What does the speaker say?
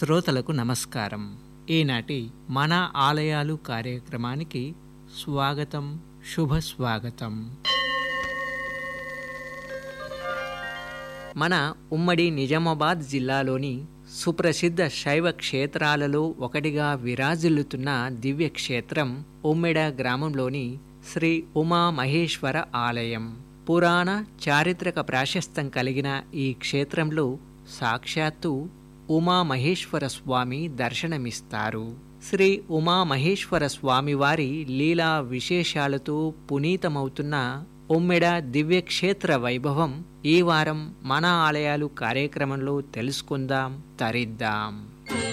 శ్రోతలకు నమస్కారం ఈనాటి మన ఆలయాలు కార్యక్రమానికి స్వాగతం శుభ స్వాగతం మన ఉమ్మడి నిజామాబాద్ జిల్లాలోని సుప్రసిద్ధ శైవ క్షేత్రాలలో ఒకటిగా విరాజిల్లుతున్న దివ్య క్షేత్రం ఉమ్మెడ గ్రామంలోని శ్రీ ఉమా మహేశ్వర ఆలయం పురాణ చారిత్రక ప్రాశస్తం కలిగిన ఈ క్షేత్రంలో సాక్షాత్తు ఉమామహేశ్వర స్వామి దర్శనమిస్తారు శ్రీ ఉమామహేశ్వర స్వామి వారి లీలా విశేషాలతో పునీతమవుతున్న ఉమ్మెడ దివ్యక్షేత్ర వైభవం ఈ వారం మన ఆలయాలు కార్యక్రమంలో తెలుసుకుందాం తరిద్దాం